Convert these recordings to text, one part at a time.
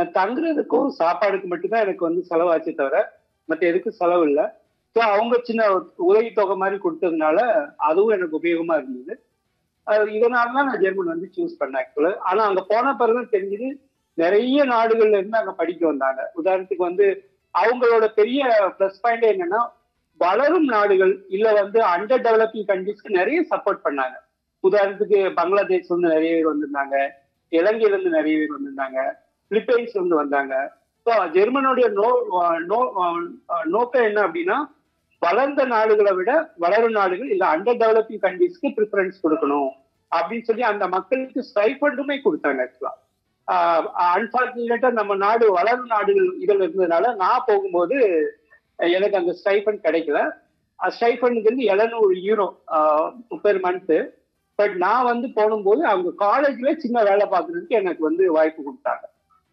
நான் தங்குறதுக்கும் சாப்பாடுக்கு மட்டும்தான் எனக்கு வந்து செலவாச்சே தவிர மற்ற எதுக்கும் செலவு இல்லை ஸோ அவங்க சின்ன உதவி தொகை மாதிரி கொடுத்ததுனால அதுவும் எனக்கு உபயோகமா இருந்தது அது இதனால தான் நான் ஜெர்மன் வந்து சூஸ் பண்ணேன் ஆக்சுவலா ஆனா அங்க போன பிறகு தெரிஞ்சது நிறைய நாடுகள்ல இருந்து அங்க படிக்க வந்தாங்க உதாரணத்துக்கு வந்து அவங்களோட பெரிய ப்ளஸ் பாயிண்ட் என்னன்னா வளரும் நாடுகள் இல்ல வந்து அண்டர் டெவலப்பிங் கண்ட்ரிஸ்க்கு நிறைய சப்போர்ட் பண்ணாங்க உதாரணத்துக்கு பங்களாதேஷ்ல இருந்து நிறைய பேர் வந்திருந்தாங்க இலங்கையில இருந்து நிறைய பேர் வந்திருந்தாங்க பிலிப்பைன்ஸ்ல இருந்து வந்தாங்க ஸோ ஜெர்மனுடைய நோ நோ நோக்கம் என்ன அப்படின்னா வளர்ந்த நாடுகளை விட வளரும் நாடுகள் இல்ல அண்டர் டெவலப்பிங் கண்ட்ரிஸ்க்கு ப்ரிஃபரன்ஸ் கொடுக்கணும் அப்படின்னு சொல்லி அந்த மக்களுக்கு ஸ்டைஃபண்டுமே கொடுத்தாங்க ஆக்சுவலா அன்பார்ச்சுனேட்டா நம்ம நாடு வளரும் நாடுகள் இதில் இருந்ததுனால நான் போகும்போது எனக்கு அந்த ஸ்டைஃபண்ட் கிடைக்கல ஸ்டைஃபண்டுக்கு வந்து எழுநூறு யூரோ பெர் மந்த்து பட் நான் வந்து போகும்போது அவங்க காலேஜ்ல சின்ன வேலை பார்க்கறதுக்கு எனக்கு வந்து வாய்ப்பு கொடுத்தாங்க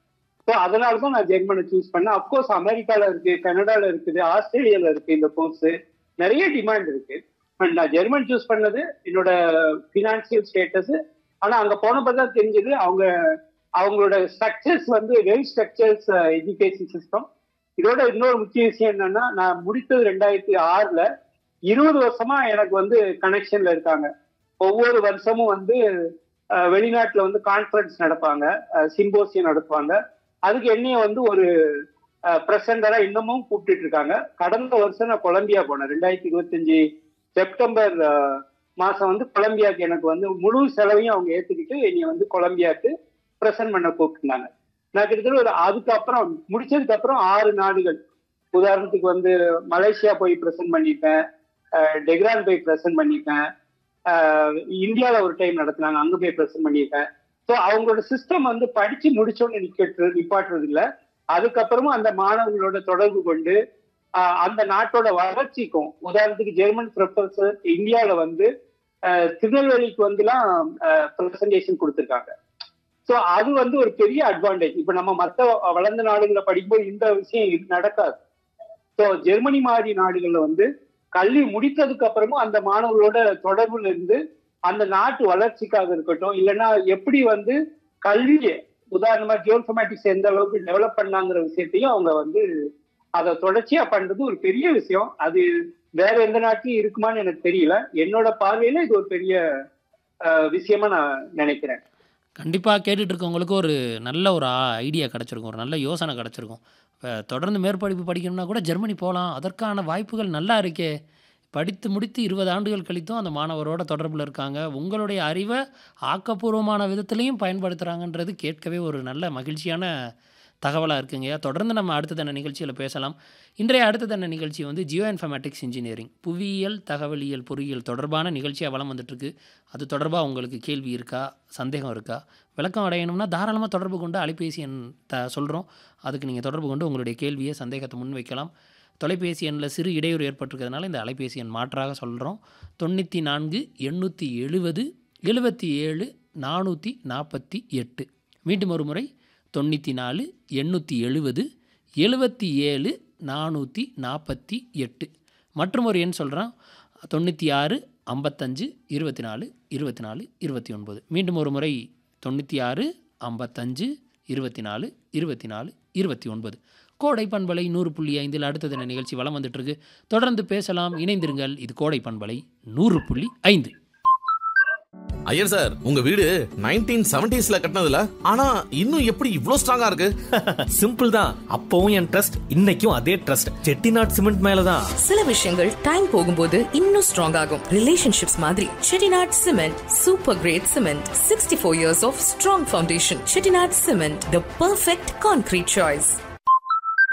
ஸோ அதனால தான் நான் ஜெர்மனை சூஸ் பண்ணேன் அப்கோர்ஸ் அமெரிக்கால இருக்கு கனடால இருக்குது ஆஸ்திரேலியால இருக்கு இந்த கோர்ஸ் நிறைய டிமாண்ட் இருக்கு பட் நான் ஜெர்மன் சூஸ் பண்ணது என்னோட பினான்சியல் ஸ்டேட்டஸ் ஆனா அங்க போனப்போ தான் தெரிஞ்சது அவங்க அவங்களோட ஸ்ட்ரக்சர்ஸ் வந்து வெல் ஸ்ட்ரக்சர்ஸ் எஜுகேஷன் சிஸ்டம் இதோட இன்னொரு முக்கிய விஷயம் என்னன்னா நான் முடித்தது ரெண்டாயிரத்தி ஆறுல இருபது வருஷமா எனக்கு வந்து கனெக்ஷன்ல இருக்காங்க ஒவ்வொரு வருஷமும் வந்து வெளிநாட்டுல வந்து கான்ஃபரன்ஸ் நடப்பாங்க சிம்போசியம் நடத்துவாங்க அதுக்கு என்னைய வந்து ஒரு பிரசண்டரா இன்னமும் கூப்பிட்டு இருக்காங்க கடந்த வருஷம் நான் கொலம்பியா போனேன் ரெண்டாயிரத்தி இருபத்தஞ்சு செப்டம்பர் மாசம் வந்து கொலம்பியாக்கு எனக்கு வந்து முழு செலவையும் அவங்க ஏத்துக்கிட்டு என்னைய வந்து கொலம்பியாக்கு பிரசன்ட் பண்ண கூப்பிட்டுருந்தாங்க நான் கிட்டத்தட்ட ஒரு அதுக்கப்புறம் முடிச்சதுக்கு அப்புறம் ஆறு நாடுகள் உதாரணத்துக்கு வந்து மலேசியா போய் பிரசன்ட் பண்ணிட்டேன் டெக்ரான் போய் பிரசன்ட் பண்ணிட்டேன் இந்தியாவில் ஒரு டைம் நடத்தினாங்க அங்கே போய் பிரசன்ட் பண்ணியிருக்கேன் ஸோ அவங்களோட சிஸ்டம் வந்து படிச்சு முடிச்சோன்னு நிக்கட்டு நிப்பாட்டுறது இல்லை அதுக்கப்புறமும் அந்த மாணவர்களோட தொடர்பு கொண்டு அந்த நாட்டோட வளர்ச்சிக்கும் உதாரணத்துக்கு ஜெர்மன் ப்ரொஃபஸர் இந்தியாவில் வந்து திருநெல்வேலிக்கு வந்துலாம் ப்ரெசன்டேஷன் கொடுத்துருக்காங்க ஸோ அது வந்து ஒரு பெரிய அட்வான்டேஜ் இப்போ நம்ம மற்ற வளர்ந்த நாடுகளை படிக்கும்போது இந்த விஷயம் நடக்காது ஸோ ஜெர்மனி மாதிரி நாடுகளில் வந்து கல்வி முடித்ததுக்கு அப்புறமும் அந்த மாணவர்களோட தொடர்புல இருந்து அந்த நாட்டு வளர்ச்சிக்காக இருக்கட்டும் இல்லைன்னா எப்படி வந்து கல்வியை உதாரணமா ஜியோசமேட்டிக்ஸ் எந்த அளவுக்கு டெவலப் பண்ணாங்கிற விஷயத்தையும் அவங்க வந்து அதை தொடர்ச்சியா பண்றது ஒரு பெரிய விஷயம் அது வேற எந்த நாட்டிலும் இருக்குமான்னு எனக்கு தெரியல என்னோட பார்வையில இது ஒரு பெரிய விஷயமா நான் நினைக்கிறேன் கண்டிப்பாக கேட்டுட்டு இருக்கவங்களுக்கு ஒரு நல்ல ஒரு ஐடியா கிடச்சிருக்கும் ஒரு நல்ல யோசனை கிடச்சிருக்கும் இப்போ தொடர்ந்து மேற்படிப்பு படிக்கணும்னா கூட ஜெர்மனி போகலாம் அதற்கான வாய்ப்புகள் நல்லா இருக்கே படித்து முடித்து இருபது ஆண்டுகள் கழித்தும் அந்த மாணவரோட தொடர்பில் இருக்காங்க உங்களுடைய அறிவை ஆக்கப்பூர்வமான விதத்துலையும் பயன்படுத்துகிறாங்கன்றது கேட்கவே ஒரு நல்ல மகிழ்ச்சியான தகவலாக இருக்குங்க தொடர்ந்து நம்ம அடுத்த தன்ன நிகழ்ச்சியில் பேசலாம் இன்றைய அடுத்த தன்ன நிகழ்ச்சி வந்து ஜியோ இன்ஃபர்மேட்டிக்ஸ் இன்ஜினியரிங் புவியியல் தகவலியல் பொறியியல் தொடர்பான நிகழ்ச்சியாக வளம் வந்துட்டுருக்கு அது தொடர்பாக உங்களுக்கு கேள்வி இருக்கா சந்தேகம் இருக்கா விளக்கம் அடையணும்னா தாராளமாக தொடர்பு கொண்டு அலைபேசி எண் த சொல்கிறோம் அதுக்கு நீங்கள் தொடர்பு கொண்டு உங்களுடைய கேள்வியை சந்தேகத்தை முன்வைக்கலாம் தொலைபேசி எண்ணில் சிறு இடையூறு ஏற்பட்டிருக்கிறதுனால இந்த அலைபேசி எண் மாற்றாக சொல்கிறோம் தொண்ணூற்றி நான்கு எண்ணூற்றி எழுபது எழுபத்தி ஏழு நானூற்றி நாற்பத்தி எட்டு மீண்டும் ஒரு முறை தொண்ணூற்றி நாலு எண்ணூற்றி எழுபது எழுபத்தி ஏழு நானூற்றி நாற்பத்தி எட்டு மற்றும் ஒரு எண் சொல்கிறேன் தொண்ணூற்றி ஆறு ஐம்பத்தஞ்சு இருபத்தி நாலு இருபத்தி நாலு இருபத்தி ஒன்பது மீண்டும் ஒரு முறை தொண்ணூற்றி ஆறு ஐம்பத்தஞ்சு இருபத்தி நாலு இருபத்தி நாலு இருபத்தி ஒன்பது கோடை பண்பலை நூறு புள்ளி ஐந்தில் அடுத்த தின நிகழ்ச்சி வளம் வந்துட்டுருக்கு தொடர்ந்து பேசலாம் இணைந்திருங்கள் இது கோடை பண்பலை நூறு புள்ளி ஐந்து ஐயர் சார் உங்க வீடு நைன்டீன் செவன்டிஸ்ல கட்டினதுல ஆனா இன்னும் எப்படி இவ்ளோ ஸ்ட்ராங்கா இருக்கு சிம்பிள் தான் அப்பவும் என் ட்ரஸ்ட் இன்னைக்கும் அதே ட்ரஸ்ட் செட்டிநாட் சிமெண்ட் மேலதான் சில விஷயங்கள் டைம் போகும்போது இன்னும் ஸ்ட்ராங் ஆகும் ரிலேஷன்ஷிப்ஸ் மாதிரி Chettinad cement super great cement sixty four years of strong foundation Chettinad cement the perfect concrete choice